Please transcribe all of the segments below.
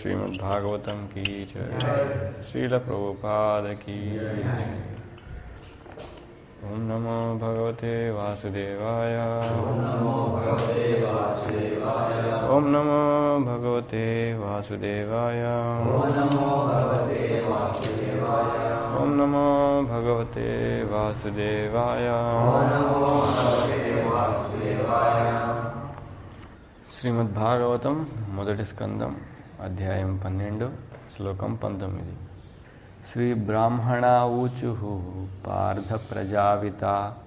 श्रीमद्भागवतम की जय श्रील प्रभुपाद की जय ओम नमो भगवते वासुदेवाय ओम नमो भगवते वासुदेवाय ओम नमो भगवते वासुदेवाय శ్రీమద్భాగవతం మొదటి స్కందం అధ్యాయం పన్నెండు శ్లోకం పంతొమ్మిది శ్రీ బ్రాహ్మణ ఊచు పార్థ ప్రజావిత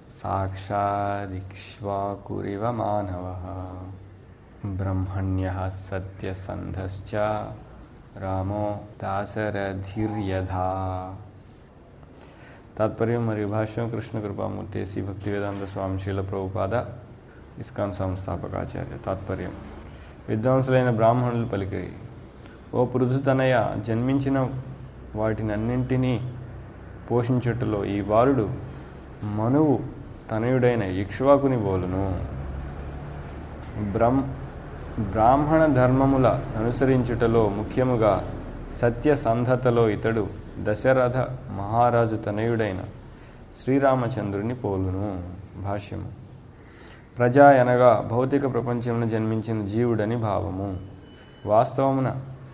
సాక్షాదిక్ష్వాకురివ మానవ బ్రహ్మణ్య సత్యసంధశ్చ రామో దాసరధిర్యధా తాత్పర్యం మరియు భాష్యం కృష్ణ కృపామూర్తి శ్రీ భక్తి వేదాంత స్వామి శీల ప్రభుపాద ఇస్కాన్ సంస్థాపకాచార్య తాత్పర్యం విద్వాంసులైన బ్రాహ్మణులు పలికిరి ఓ పృథుతనయ జన్మించిన వాటినన్నింటినీ పోషించుటలో ఈ బాలుడు మనువు తనయుడైన ఇక్ష్వాకుని బోలును బ్రహ్మ బ్రాహ్మణ ధర్మముల అనుసరించుటలో ముఖ్యముగా సత్యసంధతలో ఇతడు దశరథ మహారాజు తనయుడైన శ్రీరామచంద్రుని పోలును భాష్యము ప్రజా అనగా భౌతిక ప్రపంచమున జన్మించిన జీవుడని భావము వాస్తవమున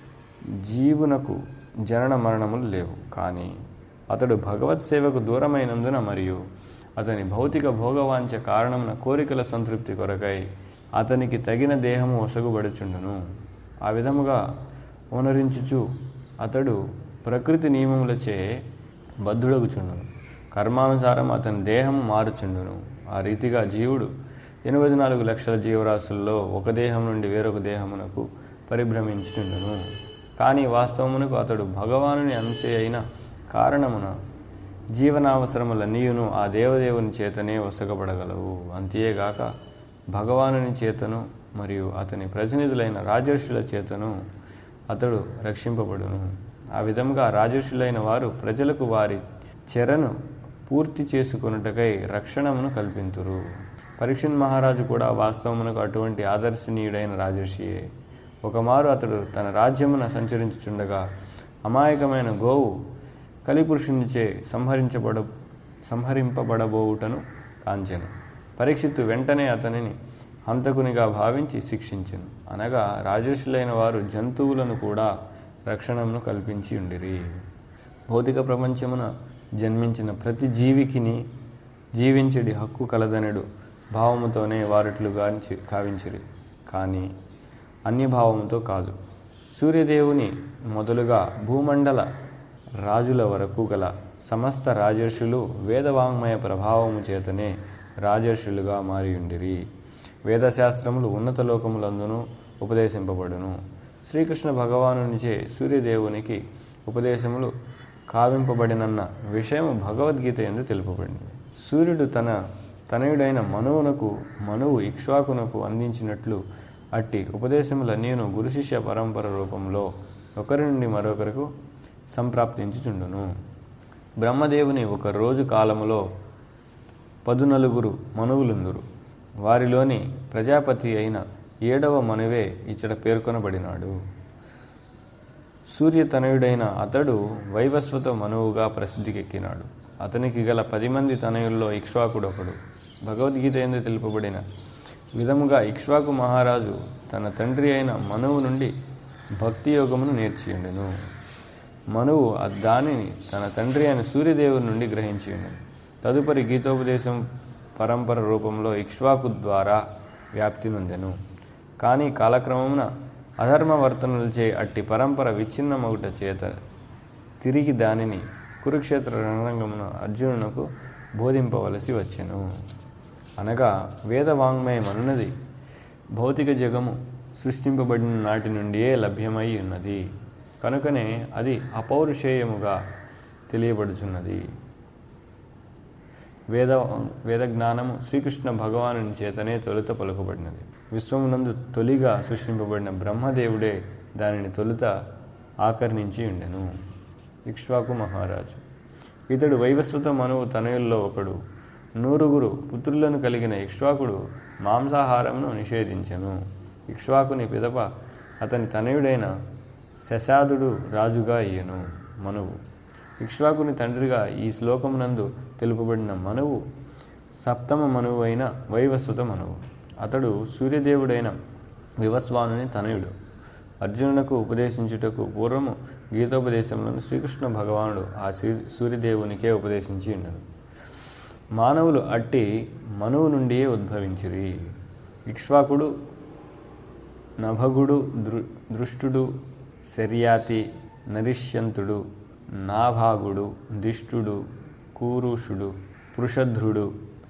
జీవునకు జనన మరణములు లేవు కానీ అతడు భగవత్ సేవకు దూరమైనందున మరియు అతని భౌతిక భోగవాంఛ కారణమున కోరికల సంతృప్తి కొరకై అతనికి తగిన దేహము ఒసగుబడుచుండును ఆ విధముగా ఓనరించుచు అతడు ప్రకృతి నియమములచే బద్ధుడగుచుండును కర్మానుసారం అతని దేహము మారుచుండును ఆ రీతిగా జీవుడు ఎనభై నాలుగు లక్షల జీవరాశుల్లో ఒక దేహం నుండి వేరొక దేహమునకు పరిభ్రమించుచుండును కానీ వాస్తవమునకు అతడు భగవానుని అంశ అయిన కారణమున జీవనావసరములన్నీయును ఆ దేవదేవుని చేతనే వసగబడగలవు అంతేగాక భగవానుని చేతను మరియు అతని ప్రతినిధులైన రాజర్షుల చేతను అతడు రక్షింపబడును ఆ విధముగా రాజర్షులైన వారు ప్రజలకు వారి చెరను పూర్తి చేసుకొనుటకై రక్షణమును కల్పింతురు పరీక్షణ్ మహారాజు కూడా వాస్తవమునకు అటువంటి ఆదర్శనీయుడైన రాజర్షియే ఒకమారు అతడు తన రాజ్యమున సంచరించుచుండగా అమాయకమైన గోవు కలిపురుషునిచే సంహరించబడ సంహరింపబడబోవుటను కాంచెను పరీక్షిత్తు వెంటనే అతనిని హంతకునిగా భావించి శిక్షించెను అనగా రాజర్షులైన వారు జంతువులను కూడా రక్షణను కల్పించి ఉండిరి భౌతిక ప్రపంచమున జన్మించిన ప్రతి జీవికిని జీవించడి హక్కు కలదనడు భావముతోనే వారిట్లు గాంచి కావించిరి కానీ అన్యభావముతో కాదు సూర్యదేవుని మొదలుగా భూమండల రాజుల వరకు గల సమస్త రాజర్షులు వేదవాంగ్మయ ప్రభావము చేతనే రాజర్షులుగా మారియుండిరి వేదశాస్త్రములు ఉన్నత లోకములందును ఉపదేశింపబడును శ్రీకృష్ణ భగవానునిచే సూర్యదేవునికి ఉపదేశములు కావింపబడినన్న విషయము భగవద్గీత ఎందు తెలుపబడింది సూర్యుడు తన తనయుడైన మనువునకు మనువు ఇక్ష్వాకునకు అందించినట్లు అట్టి ఉపదేశములన్నీను గురు శిష్య పరంపర రూపంలో ఒకరి నుండి మరొకరికి సంప్రాప్తించుచుండును బ్రహ్మదేవుని ఒక రోజు కాలములో పదునలుగురు మనువులుందురు వారిలోని ప్రజాపతి అయిన ఏడవ మనువే ఇచ్చట పేర్కొనబడినాడు సూర్యతనయుడైన అతడు వైవస్వత మనువుగా ప్రసిద్ధికెక్కినాడు అతనికి గల పది మంది తనయుల్లో ఇక్ష్వాకుడు ఒకడు భగవద్గీత ఎందు తెలుపబడిన విధముగా ఇక్ష్వాకు మహారాజు తన తండ్రి అయిన మనువు నుండి భక్తి యోగమును నేర్చియుండెను మనువు దానిని తన తండ్రి అయిన సూర్యదేవుని నుండి గ్రహించియుండెను తదుపరి గీతోపదేశం పరంపర రూపంలో ఇక్ష్వాకు ద్వారా వ్యాప్తి నొందెను కానీ కాలక్రమమున అధర్మవర్తనులచే అట్టి పరంపర విచ్ఛిన్నమగుట చేత తిరిగి దానిని కురుక్షేత్ర రణరంగమున అర్జునునకు బోధింపవలసి వచ్చెను అనగా వేదవాంగ్మయం అనున్నది భౌతిక జగము సృష్టింపబడిన నాటి నుండియే లభ్యమై ఉన్నది కనుకనే అది అపౌరుషేయముగా తెలియబడుచున్నది వేద వేద జ్ఞానము శ్రీకృష్ణ భగవాను చేతనే తొలుత పలుకబడినది విశ్వమునందు తొలిగా సృష్టింపబడిన బ్రహ్మదేవుడే దానిని తొలుత ఆకర్ణించి ఉండెను ఇక్ష్వాకు మహారాజు ఇతడు వైవస్వత మనువు తనయుల్లో ఒకడు నూరుగురు పుత్రులను కలిగిన ఇక్ష్వాకుడు మాంసాహారమును నిషేధించెను ఇక్ష్వాకుని పిదప అతని తనయుడైన శశాదుడు రాజుగా అయ్యను మనువు ఇక్ష్వాకుని తండ్రిగా ఈ శ్లోకమునందు తెలుపబడిన మనువు సప్తమ మనువు అయిన వైవస్వత మనువు అతడు సూర్యదేవుడైన వివస్వానుని తనయుడు అర్జునునకు ఉపదేశించుటకు పూర్వము గీతోపదేశంలో శ్రీకృష్ణ భగవానుడు ఆ సూర్యదేవునికే ఉపదేశించి ఉండను మానవులు అట్టి మనువు నుండియే ఉద్భవించిరి ఇక్ష్వాకుడు నభగుడు దృ దృష్టుడు శర్యాతి నరిష్యంతుడు నాభాగుడు దిష్టుడు కూరుషుడు పృషధ్రుడు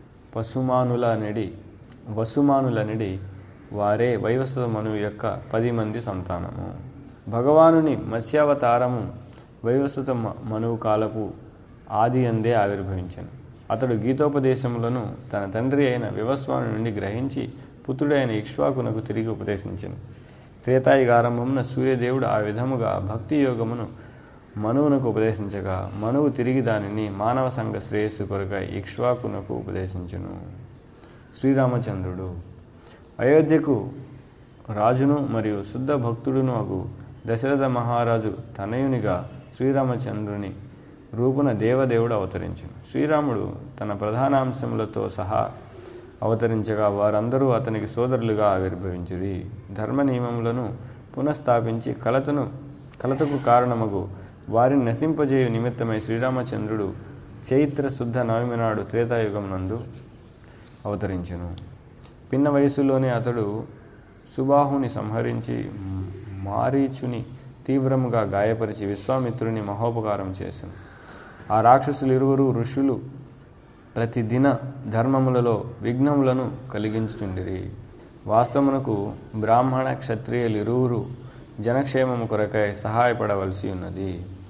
పశుమానులనడి వసుమానులనడి వారే వైవస్వత మనువు యొక్క పది మంది సంతానము భగవానుని మత్స్యావతారము వైవస్వత మనువు కాలపు ఆది అందే ఆవిర్భవించను అతడు గీతోపదేశములను తన తండ్రి అయిన వివస్వాను నుండి గ్రహించి పుత్రుడైన ఇక్ష్వాకునకు తిరిగి ఉపదేశించను త్రేతాయుగ ఆరంభమున సూర్యదేవుడు ఆ విధముగా భక్తి యోగమును మనువునకు ఉపదేశించగా మనువు తిరిగి దానిని మానవ సంఘ శ్రేయస్సు కొరకై ఇక్ష్వాకునకు ఉపదేశించును శ్రీరామచంద్రుడు అయోధ్యకు రాజును మరియు శుద్ధ భక్తుడును అగు దశరథ మహారాజు తనయునిగా శ్రీరామచంద్రుని రూపున దేవదేవుడు అవతరించును శ్రీరాముడు తన ప్రధానాంశములతో సహా అవతరించగా వారందరూ అతనికి సోదరులుగా ఆవిర్భవించిరి ధర్మ నియమములను పునఃస్థాపించి కలతను కలతకు కారణమగు వారిని నశింపజేయు నిమిత్తమై శ్రీరామచంద్రుడు చైత్ర శుద్ధ నవమి నాడు త్రేతాయుగం నందు అవతరించెను పిన్న వయసులోనే అతడు సుబాహుని సంహరించి మారీచుని తీవ్రముగా గాయపరిచి విశ్వామిత్రుని మహోపకారం చేశాను ఆ రాక్షసులు ఇరువురు ఋషులు ప్రతిదిన ధర్మములలో విఘ్నములను కలిగించుచుండిరి వాస్తవమునకు బ్రాహ్మణ క్షత్రియులు ఇరువురు జనక్షేమము కొరకై సహాయపడవలసి ఉన్నది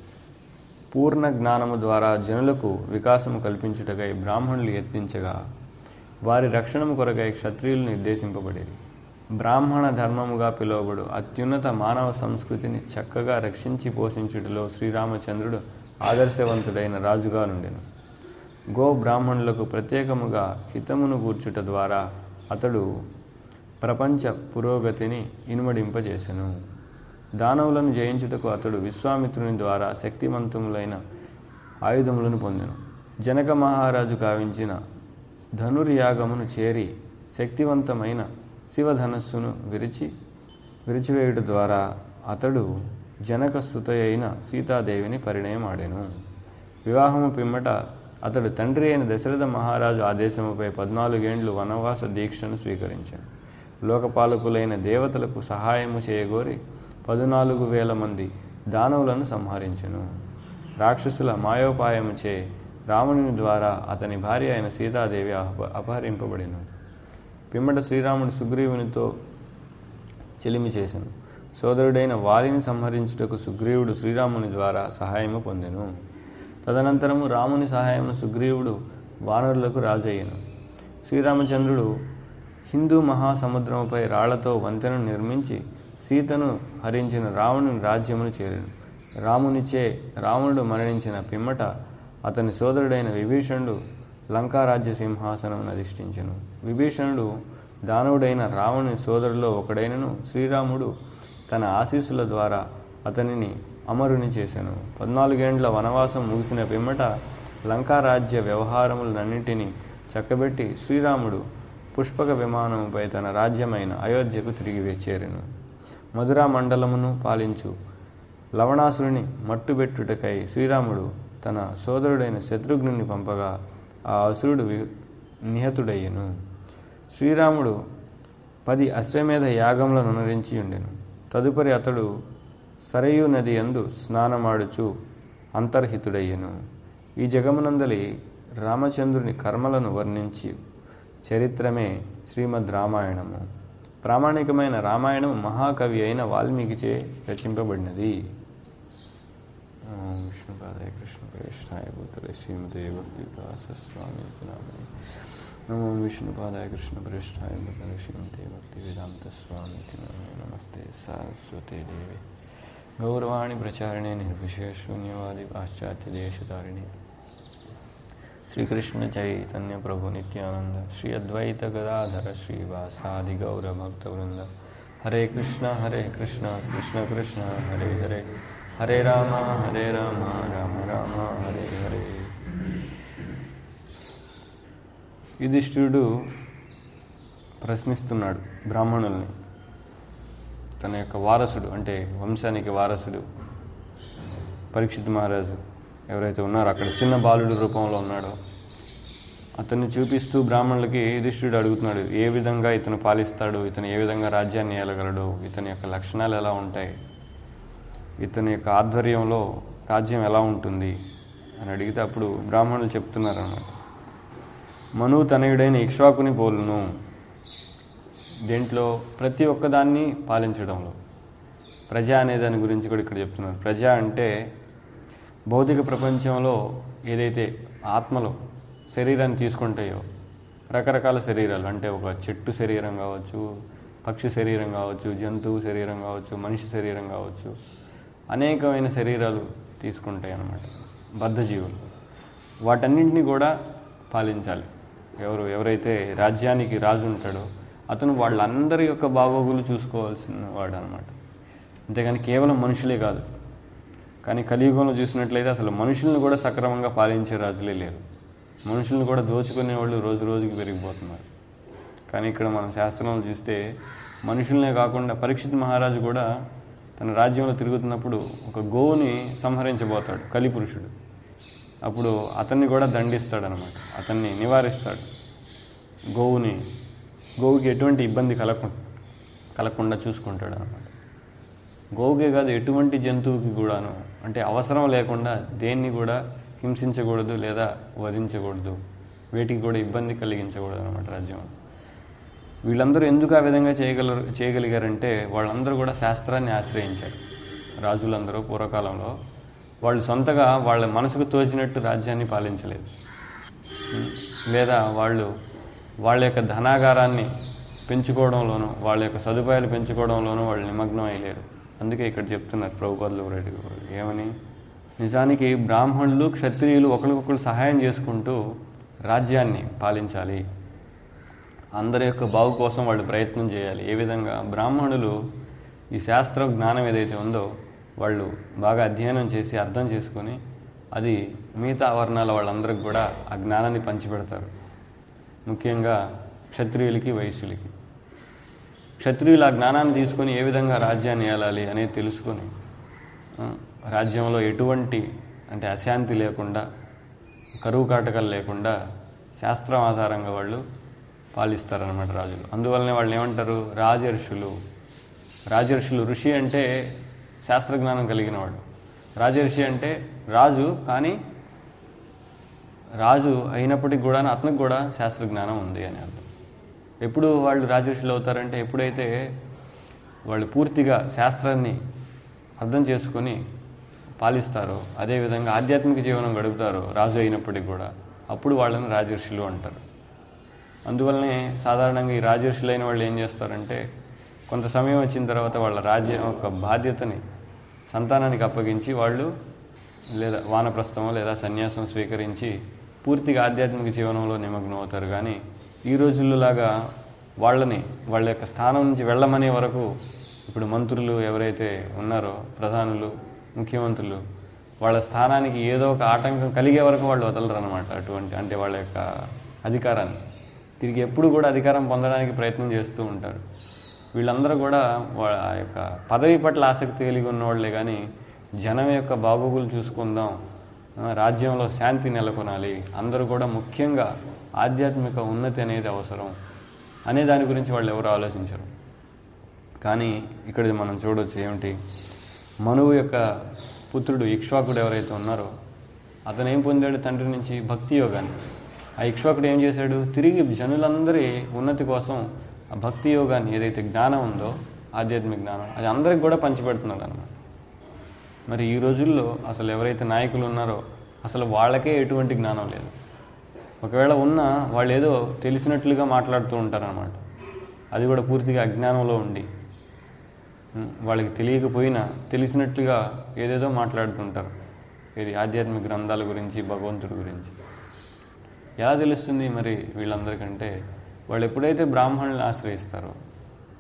పూర్ణ జ్ఞానము ద్వారా జనులకు వికాసము కల్పించుటకై బ్రాహ్మణులు యత్నించగా వారి రక్షణము కొరకై క్షత్రియులు నిర్దేశింపబడేది బ్రాహ్మణ ధర్మముగా పిలువబడు అత్యున్నత మానవ సంస్కృతిని చక్కగా రక్షించి పోషించుటలో శ్రీరామచంద్రుడు ఆదర్శవంతుడైన రాజుగా నుండెను గో బ్రాహ్మణులకు ప్రత్యేకముగా హితమును కూర్చుట ద్వారా అతడు ప్రపంచ పురోగతిని ఇనుమడింపజేసెను దానవులను జయించుటకు అతడు విశ్వామిత్రుని ద్వారా శక్తివంతములైన ఆయుధములను పొందెను జనక మహారాజు కావించిన ధనుర్యాగమును చేరి శక్తివంతమైన శివధనస్సును విరిచి విరిచివేయుట ద్వారా అతడు జనక స్థుత అయిన సీతాదేవిని పరిణయమాడెను వివాహము పిమ్మట అతడు తండ్రి అయిన దశరథ మహారాజు ఆదేశముపై పద్నాలుగేండ్లు వనవాస దీక్షను స్వీకరించాను లోకపాలకులైన దేవతలకు సహాయము చేయగోరి పద్నాలుగు వేల మంది దానవులను సంహరించెను రాక్షసుల మాయోపాయముచే రావణుని ద్వారా అతని భార్య అయిన సీతాదేవి అప అపహరింపబడిను పిమ్మట శ్రీరాముడు సుగ్రీవునితో చెలిమి చేసెను సోదరుడైన వాలిని సంహరించుటకు సుగ్రీవుడు శ్రీరాముని ద్వారా సహాయము పొందెను తదనంతరము రాముని సహాయమును సుగ్రీవుడు వానరులకు రాజయ్యను శ్రీరామచంద్రుడు హిందూ మహాసముద్రముపై రాళ్లతో వంతెనను నిర్మించి సీతను హరించిన రావణుని రాజ్యమును చేరాను రామునిచే రావణుడు మరణించిన పిమ్మట అతని సోదరుడైన విభీషణుడు లంకారాజ్య సింహాసనం అధిష్ఠించెను విభీషణుడు దానవుడైన రావణుని సోదరులో ఒకడైనను శ్రీరాముడు తన ఆశీస్సుల ద్వారా అతనిని అమరుని చేశాను పద్నాలుగేండ్ల వనవాసం ముగిసిన పిమ్మట లంకారాజ్య వ్యవహారములన్నింటినీ చక్కబెట్టి శ్రీరాముడు పుష్పక విమానముపై తన రాజ్యమైన అయోధ్యకు తిరిగి చేరెను మధురా మండలమును పాలించు లవణాసురుని మట్టుబెట్టుటకై శ్రీరాముడు తన సోదరుడైన శత్రుఘ్నుని పంపగా ఆ అసురుడు వి నిహతుడయ్యను శ్రీరాముడు పది అశ్వమేధ యాగములను అనురించి ఉండెను తదుపరి అతడు సరయు నది యందు స్నానమాడుచు అంతర్హితుడయ్యను ఈ జగమునందలి రామచంద్రుని కర్మలను వర్ణించి చరిత్రమే శ్రీమద్ రామాయణము ప్రామాణికమైన రామాయణం మహాకవి అయిన వాల్మీకిచే రచింపబడినది ఓం విష్ణుపాదాయ కృష్ణ ప్రవేశాయ భూతలే శ్రీమతే భక్తి వికాస స్వామి నామే నమో విష్ణుపాదాయ కృష్ణ ప్రవేశాయ భూతలే శ్రీమతే భక్తి వేదాంత స్వామి నామే నమస్తే సారస్వతే దేవి గౌరవాణి ప్రచారిణే నిర్విశేష శూన్యవాది పాశ్చాత్య దేశతారిణి శ్రీకృష్ణ చైతన్య ప్రభు నిత్యానంద శ్రీ అద్వైత గదాధర శ్రీవాసాది గౌర భక్త వృంద హరే కృష్ణ హరే కృష్ణ కృష్ణ కృష్ణ హరే హరే హరే రామ హరే రామ రామ రామ హరే హరే యుధిష్ఠిరుడు ప్రశ్నిస్తున్నాడు బ్రాహ్మణుల్ని తన యొక్క వారసుడు అంటే వంశానికి వారసుడు పరీక్షిత్ మహారాజు ఎవరైతే ఉన్నారో అక్కడ చిన్న బాలుడు రూపంలో ఉన్నాడో అతన్ని చూపిస్తూ బ్రాహ్మణులకి యుధిష్ఠిరుడు అడుగుతున్నాడు ఏ విధంగా ఇతను పాలిస్తాడు ఇతను ఏ విధంగా రాజ్యాన్ని ఏలగలడు ఇతని యొక్క లక్షణాలు ఎలా ఉంటాయి ఇతని యొక్క ఆధ్వర్యంలో రాజ్యం ఎలా ఉంటుంది అని అడిగితే అప్పుడు బ్రాహ్మణులు చెప్తున్నారు అన్నమాట మనువు తనయుడైన ఇక్ష్వాకుని పోలును దేంట్లో ప్రతి ఒక్కదాన్ని పాలించడంలో ప్రజ అనే దాని గురించి కూడా ఇక్కడ చెప్తున్నారు ప్రజ అంటే భౌతిక ప్రపంచంలో ఏదైతే ఆత్మలో శరీరాన్ని తీసుకుంటాయో రకరకాల శరీరాలు అంటే ఒక చెట్టు శరీరం కావచ్చు పక్షి శరీరం కావచ్చు జంతువు శరీరం కావచ్చు మనిషి శరీరం కావచ్చు అనేకమైన శరీరాలు తీసుకుంటాయి అన్నమాట బద్ధజీవులు వాటన్నింటినీ కూడా పాలించాలి ఎవరు ఎవరైతే రాజ్యానికి రాజు ఉంటాడో అతను వాళ్ళందరి యొక్క బాగోగులు చూసుకోవాల్సిన వాడు అనమాట అంతేగాని కేవలం మనుషులే కాదు కానీ కలియుగంలో చూసినట్లయితే అసలు మనుషుల్ని కూడా సక్రమంగా పాలించే రాజులే లేరు మనుషుల్ని కూడా దోచుకునే వాళ్ళు రోజు రోజుకి పెరిగిపోతున్నారు కానీ ఇక్కడ మనం శాస్త్రంలో చూస్తే మనుషులనే కాకుండా పరీక్షిత్ మహారాజు కూడా తన రాజ్యంలో తిరుగుతున్నప్పుడు ఒక గోవుని సంహరించబోతాడు కలిపురుషుడు అప్పుడు అతన్ని కూడా దండిస్తాడు అనమాట అతన్ని నివారిస్తాడు గోవుని గోవుకి ఎటువంటి ఇబ్బంది కలగకుండా కలగకుండా చూసుకుంటాడు అనమాట గోవుకే కాదు ఎటువంటి జంతువుకి కూడాను అంటే అవసరం లేకుండా దేన్ని కూడా హింసించకూడదు లేదా వధించకూడదు వీటికి కూడా ఇబ్బంది కలిగించకూడదు అనమాట రాజ్యం వీళ్ళందరూ ఎందుకు ఆ విధంగా చేయగలరు చేయగలిగారంటే వాళ్ళందరూ కూడా శాస్త్రాన్ని ఆశ్రయించారు రాజులందరూ పూర్వకాలంలో వాళ్ళు సొంతగా వాళ్ళ మనసుకు తోచినట్టు రాజ్యాన్ని పాలించలేదు ఉం. లేదా వాళ్ళు వాళ్ళ యొక్క ధనాగారాన్ని పెంచుకోవడంలోనూ వాళ్ళ యొక్క సదుపాయాలు పెంచుకోవడంలోనూ వాళ్ళు నిమగ్నం అయ్యలేరు అందుకే ఇక్కడ చెప్తున్నారు ప్రభుపాదులు రెడ్డి గారు ఏమని నిజానికి బ్రాహ్మణులు క్షత్రియులు ఒకరికొకరు సహాయం చేసుకుంటూ రాజ్యాన్ని పాలించాలి అందరి యొక్క బాగు కోసం వాళ్ళు ప్రయత్నం చేయాలి ఏ విధంగా బ్రాహ్మణులు ఈ శాస్త్ర జ్ఞానం ఏదైతే ఉందో వాళ్ళు బాగా అధ్యయనం చేసి అర్థం చేసుకొని అది మిగతా వర్ణాల వాళ్ళందరికి కూడా ఆ జ్ఞానాన్ని పంచిపెడతారు ముఖ్యంగా క్షత్రియులకి వైశ్యులకి క్షత్రియులు ఆ జ్ఞానాన్ని తీసుకొని ఏ విధంగా రాజ్యాన్ని ఏలాలి అనేది తెలుసుకొని ఆ, రాజ్యంలో ఎటువంటి అంటే అశాంతి లేకుండా కరువు కాటకాలు లేకుండా శాస్త్రం ఆధారంగా వాళ్ళు పాలిస్తారనమాట రాజులు అందువల్లనే వాళ్ళు ఏమంటారు రాజర్షులు రాజర్షులు ఋషి అంటే శాస్త్రజ్ఞానం కలిగిన వాడు రాజర్షి అంటే రాజు కానీ రాజు అయినప్పటికి కూడా అతనికి కూడా శాస్త్రజ్ఞానం ఉంది అని అర్థం ఎప్పుడు వాళ్ళు రాజర్షులు అవుతారంటే ఎప్పుడైతే వాళ్ళు పూర్తిగా శాస్త్రాన్ని అర్థం చేసుకొని పాలిస్తారో అదేవిధంగా ఆధ్యాత్మిక జీవనం గడుపుతారో రాజు అయినప్పటికీ కూడా అప్పుడు వాళ్ళని రాజర్షులు అంటారు అందువల్లనే సాధారణంగా ఈ రాజర్షులైన వాళ్ళు ఏం చేస్తారంటే కొంత సమయం వచ్చిన తర్వాత వాళ్ళ రాజ్యం యొక్క బాధ్యతని సంతానానికి అప్పగించి వాళ్ళు లేదా వానప్రస్థమో లేదా సన్యాసం స్వీకరించి పూర్తిగా ఆధ్యాత్మిక జీవనంలో నిమగ్నం అవుతారు కానీ ఈ రోజుల్లో లాగా వాళ్ళని వాళ్ళ యొక్క స్థానం నుంచి వెళ్ళమనే వరకు ఇప్పుడు మంత్రులు ఎవరైతే ఉన్నారో ప్రధానులు ముఖ్యమంత్రులు వాళ్ళ స్థానానికి ఏదో ఒక ఆటంకం కలిగే వరకు వాళ్ళు వదలరు అనమాట అటువంటి అంటే వాళ్ళ యొక్క అధికారాన్ని తిరిగి ఎప్పుడు కూడా అధికారం పొందడానికి ప్రయత్నం చేస్తూ ఉంటారు వీళ్ళందరూ కూడా వాళ్ళ ఆ యొక్క పదవి పట్ల ఆసక్తి కలిగి ఉన్నవాళ్లే కానీ జనం యొక్క బాగోగులు చూసుకుందాం ఆ, రాజ్యంలో శాంతి నెలకొనాలి అందరూ కూడా ముఖ్యంగా ఆధ్యాత్మిక ఉన్నతి అనేది అవసరం అనే దాని గురించి వాళ్ళు ఎవరు ఆలోచించరు కానీ ఇక్కడ మనం చూడొచ్చు ఏమిటి మనువు యొక్క పుత్రుడు ఇక్ష్వాకుడు ఎవరైతే ఉన్నారో అతను ఏం పొందాడు తండ్రి నుంచి భక్తి యోగాన్ని ఆ ఇక్ష్వాకుడు ఏం చేశాడు తిరిగి జనులందరి ఉన్నతి కోసం ఆ భక్తి యోగాన్ని ఏదైతే జ్ఞానం ఉందో ఆధ్యాత్మిక జ్ఞానం అది అందరికి కూడా పంచిపెడుతున్నాడు అనమాట మరి ఈ రోజుల్లో అసలు ఎవరైతే నాయకులు ఉన్నారో అసలు వాళ్ళకే ఎటువంటి జ్ఞానం లేదు ఒకవేళ ఉన్నా వాళ్ళు ఏదో తెలిసినట్లుగా మాట్లాడుతూ ఉంటారనమాట అది కూడా పూర్తిగా అజ్ఞానంలో ఉండి ఉం, వాళ్ళకి తెలియకపోయినా తెలిసినట్లుగా ఏదేదో మాట్లాడుతుంటారు ఇది ఆధ్యాత్మిక గ్రంథాల గురించి భగవంతుడి గురించి ఎలా తెలుస్తుంది మరి వీళ్ళందరికంటే వాళ్ళు ఎప్పుడైతే బ్రాహ్మణులను ఆశ్రయిస్తారో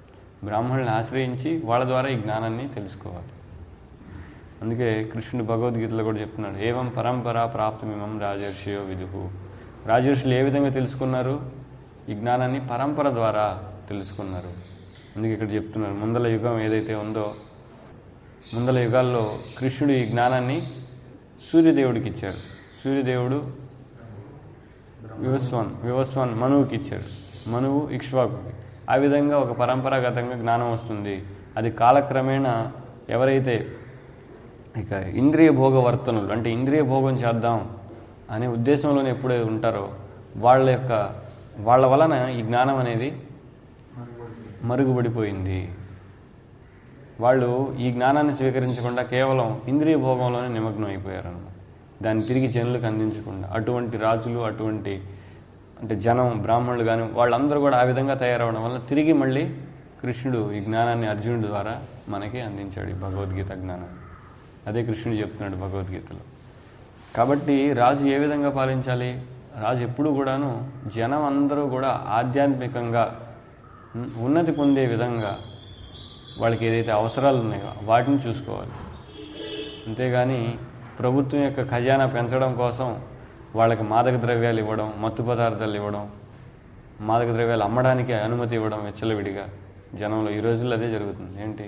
బ్రాహ్మణుల్ని ఆశ్రయించి వాళ్ళ ద్వారా ఈ జ్ఞానాన్ని తెలుసుకోవాలి అందుకే కృష్ణుడు భగవద్గీతలో కూడా చెప్తున్నాడు ఏవం పరంపర ప్రాప్తమిమం రాజర్షియో విదుహు రాజర్షులు ఏ విధంగా తెలుసుకున్నారు ఈ జ్ఞానాన్ని పరంపర ద్వారా తెలుసుకున్నారు అందుకే ఇక్కడ చెప్తున్నారు ముందల యుగం ఏదైతే ఉందో ముందల యుగాల్లో కృష్ణుడు ఈ జ్ఞానాన్ని సూర్యదేవుడికి ఇచ్చాడు సూర్యదేవుడు వివస్వాన్ వివస్వాన్ మనువుకి ఇచ్చాడు మనువు ఇక్ష్వాకుకి ఆ విధంగా ఒక పరంపరాగతంగా జ్ఞానం వస్తుంది అది కాలక్రమేణా ఎవరైతే ఇక ఇంద్రియ భోగ వర్తనలు అంటే ఇంద్రియ భోగం చేద్దాం అనే ఉద్దేశంలోనే ఎప్పుడే ఉంటారో వాళ్ళ యొక్క వాళ్ళ వలన ఈ జ్ఞానం అనేది మరుగుపడిపోయింది వాళ్ళు ఈ జ్ఞానాన్ని స్వీకరించకుండా కేవలం ఇంద్రియ భోగంలోనే నిమగ్నం అయిపోయారు అన్నమాట దాన్ని తిరిగి జనులకు అందించకుండా అటువంటి రాజులు అటువంటి అంటే జనం బ్రాహ్మణులు కానీ వాళ్ళందరూ కూడా ఆ విధంగా తయారవడం వల్ల తిరిగి మళ్ళీ కృష్ణుడు ఈ జ్ఞానాన్ని అర్జునుడి ద్వారా మనకి అందించాడు ఈ భగవద్గీత జ్ఞానాన్ని అదే కృష్ణుడు చెప్తున్నాడు భగవద్గీతలో కాబట్టి రాజు ఏ విధంగా పాలించాలి రాజు ఎప్పుడు కూడాను జనం అందరూ కూడా ఆధ్యాత్మికంగా ఉమ్, ఉన్నతి పొందే విధంగా వాళ్ళకి ఏదైతే అవసరాలు ఉన్నాయో వాటిని చూసుకోవాలి అంతేగాని ప్రభుత్వం యొక్క ఖజానా పెంచడం కోసం వాళ్ళకి మాదక ద్రవ్యాలు ఇవ్వడం మత్తు పదార్థాలు ఇవ్వడం మాదక ద్రవ్యాలు అమ్మడానికి అనుమతి ఇవ్వడం విచ్చలవిడిగా జనంలో ఈ రోజుల్లో అదే జరుగుతుంది ఏంటి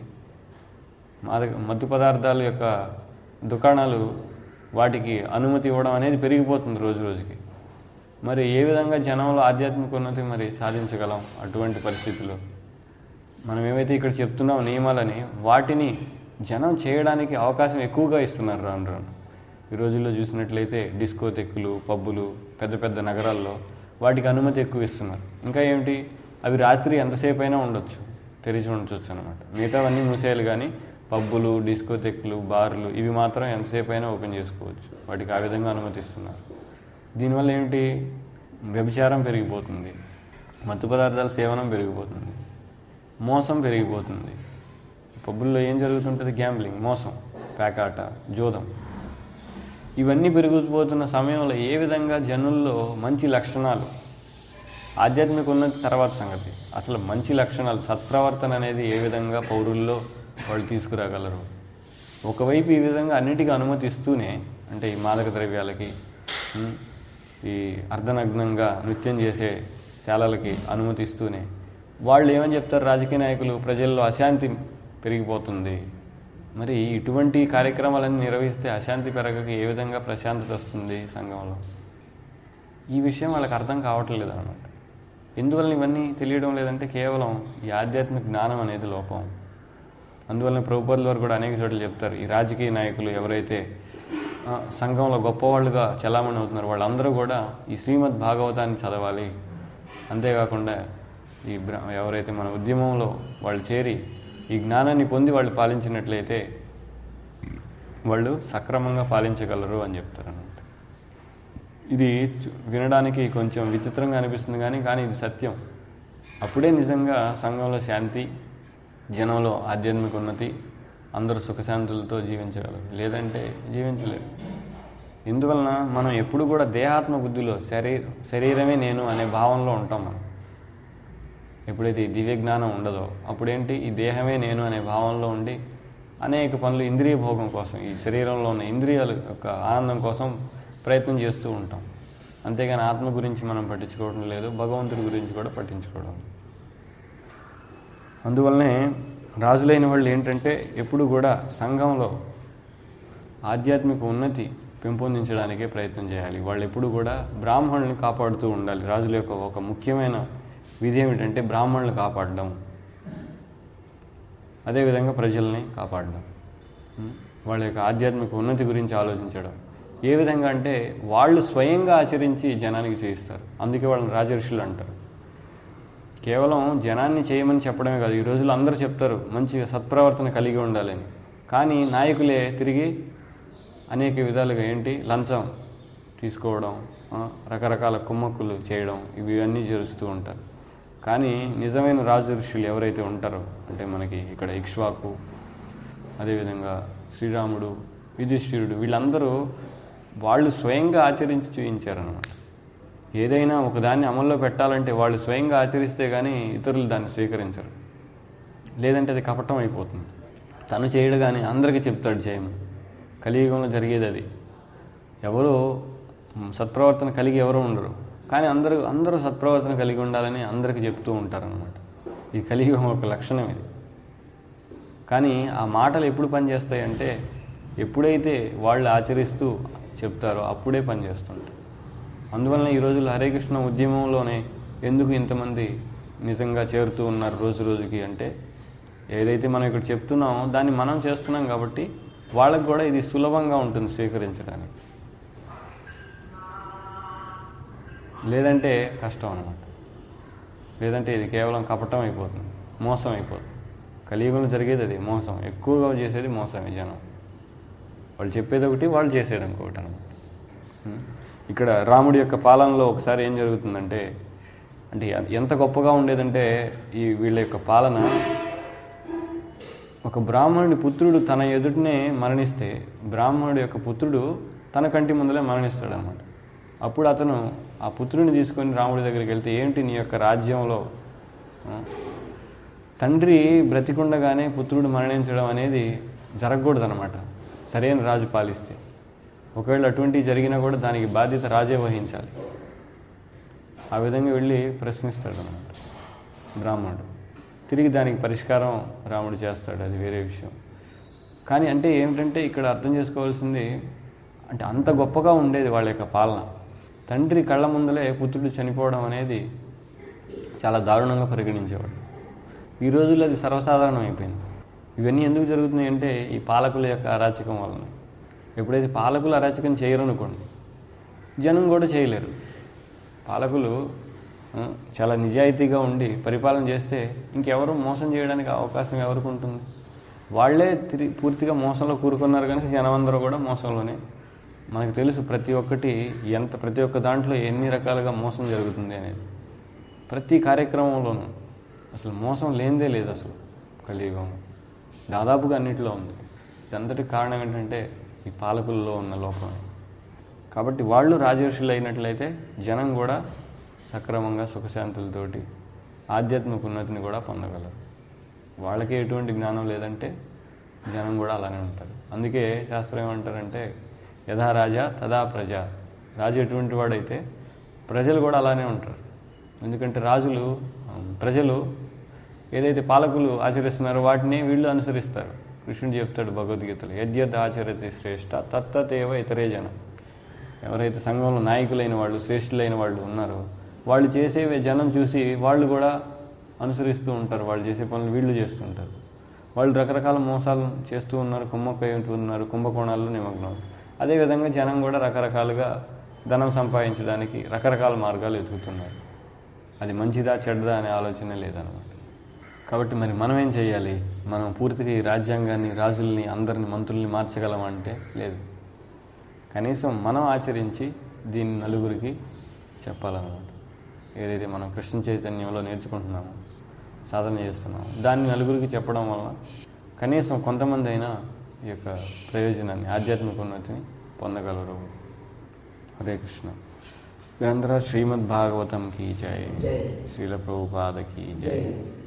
మాదక మత్తు పదార్థాల యొక్క దుకాణాలు వాటికి అనుమతి ఇవ్వడం అనేది పెరిగిపోతుంది రోజు రోజుకి మరి ఏ విధంగా జనంలో ఆధ్యాత్మిక ఉన్నతి మరి సాధించగలం అటువంటి పరిస్థితుల్లో మనం ఏమైతే ఇక్కడ చెప్తున్నాం నియమాలని వాటిని జనం చేయడానికి అవకాశం ఎక్కువగా ఇస్తున్నారు రాను రాను ఈ రోజుల్లో చూసినట్లయితే డిస్కోతెక్కులు పబ్బులు పెద్ద పెద్ద నగరాల్లో వాటికి అనుమతి ఎక్కువ ఇస్తున్నారు ఇంకా ఏమిటి అవి రాత్రి ఎంతసేపు అయినా ఉండొచ్చు తెరిచి ఉండొచ్చు అనమాట మిగతావన్నీ మూసేయాలి కానీ పబ్బులు డిస్కోతెక్కులు బార్లు ఇవి మాత్రం ఎంతసేపు అయినా ఓపెన్ చేసుకోవచ్చు వాటికి ఆ విధంగా అనుమతిస్తున్నారు దీనివల్ల ఏమిటి వ్యభిచారం పెరిగిపోతుంది మత్తు పదార్థాల సేవనం పెరిగిపోతుంది మోసం పెరిగిపోతుంది పబ్బుల్లో ఏం జరుగుతుంటుంది గ్యాంబ్లింగ్ మోసం పేకాట జోదం ఇవన్నీ పెరిగిపోతున్న సమయంలో ఏ విధంగా జనుల్లో మంచి లక్షణాలు ఆధ్యాత్మిక ఉన్నతి తర్వాత సంగతి అసలు మంచి లక్షణాలు సత్ప్రవర్తన అనేది ఏ విధంగా పౌరుల్లో వాళ్ళు తీసుకురాగలరు ఒకవైపు ఈ విధంగా అన్నిటికీ అనుమతి ఇస్తూనే అంటే ఈ మాదక ద్రవ్యాలకి ఉమ్, ఈ అర్ధనగ్నంగా నృత్యం చేసే శాలలకి అనుమతి ఇస్తూనే వాళ్ళు ఏమని చెప్తారు రాజకీయ నాయకులు ప్రజల్లో అశాంతి పెరిగిపోతుంది మరి ఇటువంటి కార్యక్రమాలన్నీ నిర్వహిస్తే అశాంతి పెరగక ఏ విధంగా ప్రశాంతత వస్తుంది సంఘంలో ఈ విషయం వాళ్ళకి అర్థం కావట్లేదు అనమాట ఎందువల్ల ఇవన్నీ తెలియడం లేదంటే కేవలం ఈ ఆధ్యాత్మిక జ్ఞానం అనేది లోపం అందువల్ల ప్రభుపదుల వారు కూడా అనేక చోట్ల చెప్తారు ఈ రాజకీయ నాయకులు ఎవరైతే ఆ, సంఘంలో గొప్పవాళ్ళుగా చలామణి అవుతున్నారు వాళ్ళందరూ కూడా ఈ శ్రీమద్ భాగవతాన్ని చదవాలి అంతేకాకుండా ఈ బ్ర ఎవరైతే మన ఉద్యమంలో వాళ్ళు చేరి ఈ జ్ఞానాన్ని పొంది వాళ్ళు పాలించినట్లయితే వాళ్ళు సక్రమంగా పాలించగలరు అని చెప్తారు అన్నమాట ఇది చు- వినడానికి కొంచెం విచిత్రంగా అనిపిస్తుంది కానీ కానీ ఇది సత్యం అప్పుడే నిజంగా సంఘంలో శాంతి జనంలో ఆధ్యాత్మిక ఉన్నతి అందరూ సుఖశాంతులతో జీవించగలరు లేదంటే జీవించలేరు ఎందువలన మనం ఎప్పుడు కూడా దేహాత్మ బుద్ధిలో శరీర శరీరమే నేను అనే భావంలో ఉంటాం మనం ఎప్పుడైతే ఈ దివ్య జ్ఞానం ఉండదో అప్పుడేంటి ఈ దేహమే నేను అనే భావంలో ఉండి అనేక పనులు ఇంద్రియ భోగం కోసం ఈ శరీరంలో ఉన్న ఇంద్రియాల యొక్క ఆనందం కోసం ప్రయత్నం చేస్తూ ఉంటాం అంతేగాని ఆత్మ గురించి మనం పట్టించుకోవడం లేదు భగవంతుడి గురించి కూడా పట్టించుకోవడం లేదు. అందువల్లనే రాజులైన వాళ్ళు ఏంటంటే ఎప్పుడు కూడా సంఘంలో ఆధ్యాత్మిక ఉన్నతి పెంపొందించడానికే ప్రయత్నం చేయాలి వాళ్ళు ఎప్పుడు కూడా బ్రాహ్మణుల్ని కాపాడుతూ ఉండాలి రాజుల యొక్క ఒక ముఖ్యమైన విధి ఏమిటంటే బ్రాహ్మణులు కాపాడడం అదేవిధంగా ప్రజల్ని కాపాడడం ఉం? వాళ్ళ యొక్క ఆధ్యాత్మిక ఉన్నతి గురించి ఆలోచించడం ఏ విధంగా అంటే వాళ్ళు స్వయంగా ఆచరించి జనానికి చేయిస్తారు అందుకే వాళ్ళని రాజర్షులు అంటారు కేవలం జనాన్ని చేయమని చెప్పడమే కాదు ఈ రోజుల్లో అందరూ చెప్తారు మంచి సత్ప్రవర్తన కలిగి ఉండాలని కానీ నాయకులే తిరిగి అనేక విధాలుగా ఏంటి లంచం తీసుకోవడం ఆ, రకరకాల కుమ్మక్కులు చేయడం ఇవి అన్నీ చేస్తూ ఉంటారు కానీ నిజమైన రాజు ఋషులు ఎవరైతే ఉంటారో అంటే మనకి ఇక్కడ ఇక్ష్వాకు అదేవిధంగా శ్రీరాముడు యుధిష్ఠిరుడు వీళ్ళందరూ వాళ్ళు స్వయంగా ఆచరించి చూపించారనమాట ఏదైనా ఒకదాన్ని అమల్లో పెట్టాలంటే వాళ్ళు స్వయంగా ఆచరిస్తే కానీ ఇతరులు దాన్ని స్వీకరించరు లేదంటే అది కపటం అయిపోతుంది తను చేయడు కానీ అందరికీ చెప్తాడు చేయము కలియుగంలో జరిగేది అది ఎవరు మ్, సత్ప్రవర్తన కలిగి ఎవరు ఉండరు కానీ అందరూ అందరూ సత్ప్రవర్తన కలిగి ఉండాలని అందరికీ చెప్తూ ఉంటారనమాట ఈ కలియుగం ఒక లక్షణం ఇది కానీ ఆ మాటలు ఎప్పుడు పనిచేస్తాయి అంటే ఎప్పుడైతే వాళ్ళు ఆచరిస్తూ చెప్తారో అప్పుడే పనిచేస్తుంటాయి అందువలన ఈ రోజుల్లో హరే కృష్ణ ఉద్యమంలోనే ఎందుకు ఇంతమంది నిజంగా చేరుతూ ఉన్నారు రోజు రోజుకి అంటే ఏదైతే మనం ఇక్కడ చెప్తున్నామో దాన్ని మనం చేస్తున్నాం కాబట్టి వాళ్ళకు కూడా ఇది సులభంగా ఉంటుంది స్వీకరించడానికి లేదంటే కష్టం అనమాట లేదంటే ఇది కేవలం కపటం అయిపోతుంది మోసం అయిపోతుంది కలియుగంలో జరిగేది అది మోసం ఎక్కువగా చేసేది మోసమే జనం వాళ్ళు చెప్పేది ఒకటి వాళ్ళు చేసేది ఇంకొకటి అనమాట ఉం? ఇక్కడ రాముడి యొక్క పాలనలో ఒకసారి ఏం జరుగుతుందంటే అంటే ఎ- ఎంత గొప్పగా ఉండేదంటే ఈ వీళ్ళ యొక్క పాలన ఒక బ్రాహ్మణుడి పుత్రుడు తన ఎదుటనే మరణిస్తే బ్రాహ్మణుడి యొక్క పుత్రుడు తన కంటి ముందలే మరణిస్తాడు అనమాట అప్పుడు అతను ఆ పుత్రుడిని తీసుకొని రాముడి దగ్గరికి వెళ్తే ఏంటి నీ యొక్క రాజ్యంలో ఆ, తండ్రి బ్రతికుండగానే పుత్రుడు మరణించడం అనేది జరగకూడదనమాట సరైన రాజు పాలిస్తే ఒకవేళ అటువంటివి జరిగినా కూడా దానికి బాధ్యత రాజే వహించాలి ఆ విధంగా వెళ్ళి ప్రశ్నిస్తాడు అనమాట బ్రాహ్మణుడు తిరిగి దానికి పరిష్కారం రాముడు చేస్తాడు అది వేరే విషయం కానీ అంటే ఏమిటంటే ఇక్కడ అర్థం చేసుకోవాల్సింది అంటే అంత గొప్పగా ఉండేది వాళ్ళ యొక్క పాలన తండ్రి కళ్ళ ముందలే పుత్రుడు చనిపోవడం అనేది చాలా దారుణంగా పరిగణించేవాడు ఈ రోజుల్లో అది సర్వసాధారణం అయిపోయింది ఇవన్నీ ఎందుకు జరుగుతున్నాయి అంటే ఈ పాలకుల యొక్క అరాచకం వలన ఎప్పుడైతే పాలకులు అరాచకం చేయరనుకోండి జనం కూడా చేయలేరు పాలకులు ఆ, చాలా నిజాయితీగా ఉండి పరిపాలన చేస్తే ఇంకెవరు మోసం చేయడానికి అవకాశం ఎవరికి ఉంటుంది వాళ్ళే తిరిగి పూర్తిగా మోసంలో కూరుకున్నారు కనుక జనం అందరూ కూడా మోసంలోనే మనకు తెలుసు ప్రతి ఒక్కటి ఎంత ప్రతి ఒక్క దాంట్లో ఎన్ని రకాలుగా మోసం జరుగుతుంది అనేది ప్రతి కార్యక్రమంలోనూ అసలు మోసం లేనిదే లేదు అసలు కలియుగం దాదాపుగా అన్నిటిలో ఉంది ఇదంతటికి కారణం ఏంటంటే ఈ పాలకుల్లో ఉన్న లోపం కాబట్టి వాళ్ళు రాజర్షులు అయినట్లయితే జనం కూడా సక్రమంగా సుఖశాంతులతోటి ఆధ్యాత్మిక ఉన్నతిని కూడా పొందగలరు వాళ్ళకి ఎటువంటి జ్ఞానం లేదంటే జనం కూడా అలానే ఉంటారు అందుకే శాస్త్రం ఏమంటారంటే యథా రాజా తదా ప్రజ రాజు ఎటువంటి వాడైతే ప్రజలు కూడా అలానే ఉంటారు ఎందుకంటే రాజులు ఆ, ప్రజలు ఏదైతే పాలకులు ఆచరిస్తున్నారో వాటిని వీళ్ళు అనుసరిస్తారు కృష్ణుడు చెప్తాడు భగవద్గీతలో యద్యద్ ఆచరతి శ్రేష్ట తత్తతేవ ఇతరే జనం ఎవరైతే సంఘంలో నాయకులైన వాళ్ళు శ్రేష్ఠులైన వాళ్ళు ఉన్నారో వాళ్ళు చేసేవి జనం చూసి వాళ్ళు కూడా అనుసరిస్తూ ఉంటారు వాళ్ళు చేసే పనులు వీళ్ళు చేస్తుంటారు వాళ్ళు రకరకాల మోసాలు చేస్తూ ఉన్నారు కుమ్మక్కై ఉంటున్నారు కుంభకోణాల్లో నిమగ్నం అదేవిధంగా జనం కూడా రకరకాలుగా ధనం సంపాదించడానికి రకరకాల మార్గాలు వెతుకుతున్నారు అది మంచిదా చెడ్డదా అనే ఆలోచన లేదనమాట కాబట్టి మరి మనం ఏం చేయాలి మనం పూర్తిగా ఈ రాజ్యాంగాన్ని రాజుల్ని అందరిని మంత్రుల్ని మార్చగలమంటే లేదు కనీసం మనం ఆచరించి దీన్ని నలుగురికి చెప్పాలన్నమాట ఏదైతే మనం కృష్ణ చైతన్యంలో నేర్చుకుంటున్నామో సాధన చేస్తున్నామో దాన్ని నలుగురికి చెప్పడం వల్ల కనీసం కొంతమంది అయినా ఈ యొక్క ప్రయోజనాన్ని ఆధ్యాత్మిక ఉన్నతిని పొందగలరు హరే కృష్ణ గ్రంథరాజ్ శ్రీమద్ భాగవతం కీ జై శ్రీల ప్రభుపాద కీ జై